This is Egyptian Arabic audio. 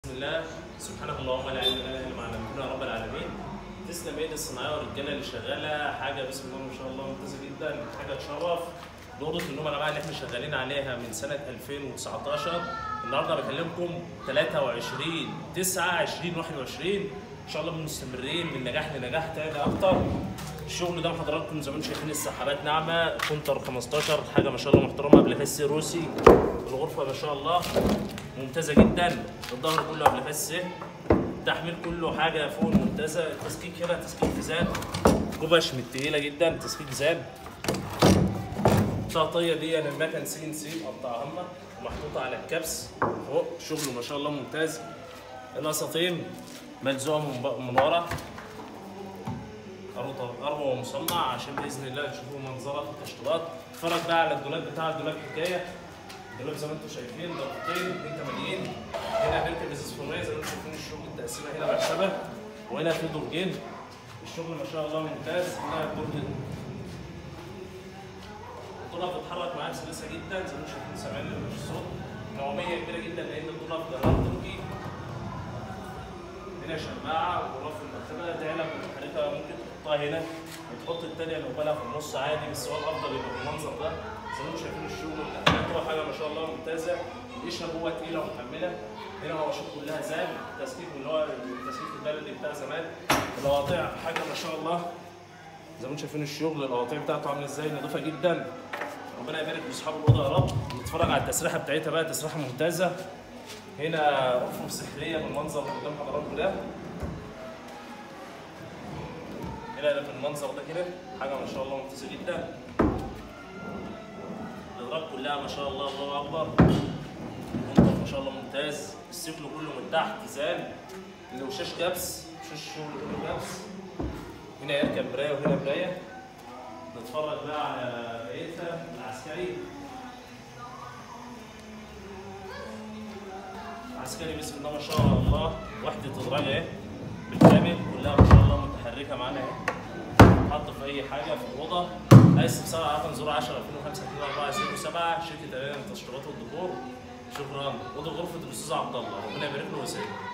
بسم الله سبحانك اللهم لا علم لنا الا ما علمتنا يا رب العالمين تسلم ايد الصناعيه والرجاله اللي شغاله حاجه بسم الله ما شاء الله ممتازه جدا حاجه تشرف نقطة النوم يا جماعه اللي احنا شغالين عليها من سنة 2019 النهارده بكلمكم 23 9 2021 ان شاء الله مستمرين من نجاح لنجاح تاني اكتر الشغل ده مع حضراتكم زي ما انتم شايفين السحابات ناعمه كونتر 15 حاجه ما شاء الله محترمه قبل فس روسي الغرفه ما شاء الله ممتازه جدا الظهر كله قبل فس التحميل كله حاجه فوق ممتازه التسكيك هنا تسكيك فيزان جبش من التقيله جدا تسكيك فيزان التغطيه دي انا المكن سي ان سي مقطعها هما محطوطه على الكبس فوق شغله ما شاء الله ممتاز الاساطين ملزوقه من, ب- من ورا أربطة أربعة ومصنع عشان بإذن الله تشوفوا منظرها في التشطيبات اتفرج بقى على الدولاب بتاع الدولاب حكاية الدولاب زي ما انتم شايفين ضغطين اتنين كماليين هنا بيركب ازاز فورمية زي ما انتم شايفين الشغل التقسيمة هنا مرتبة وهنا في درجين الشغل ما شاء الله ممتاز هنا الدرج الطلاب بتتحرك معاك سلسة جدا زي ما انتم شايفين سامعين الصوت نوعية كبيرة جدا لأن الطلاب ده تركي هنا شماعة وغرف المرتبة دي علب حضرتك ممكن تحطها هنا وتحط التانية لو بالها في النص عادي بس هو الأفضل يبقى بالمنظر ده زي ما انتم شايفين الشغل والأحمال هو حاجة ما شاء الله ممتازة القشرة جوه تقيلة ومحملة هنا مواشيط كلها زان التسكيك اللي هو التسكيك البلدي بتاع زمان القواطع حاجة ما شاء الله زي ما انتم شايفين الشغل القواطع بتاعته عاملة ازاي نظيفة جدا ربنا يبارك لاصحاب الاوضه يا رب نتفرج على التسريحه بتاعتها بقى تسريحه ممتازه هنا رفوف سحريه بالمنظر اللي قدام حضراتكم ده هنا ده بالمنظر ده كده حاجه ما شاء الله ممتازه جدا الاضراب كلها ما شاء الله الله اكبر المنظر ما شاء الله ممتاز السفل كله من تحت زان الوشاش كبس وشاش الشغل كله كبس هنا يركب مرايه وهنا مرايه نتفرج بقى على بقيتها العسكري عسكري بسم الله ما شاء الله وحدة إدراج اهي بالكامل كلها ما شاء الله متحركة معانا اهي تحط في أي حاجة في الأوضة عايز استفسار رقم 010 2005 2407 شركة أمان التشطيبات والديكور شكرا أوضة غرفة الأستاذ عبد الله ربنا يبارك له ويسعده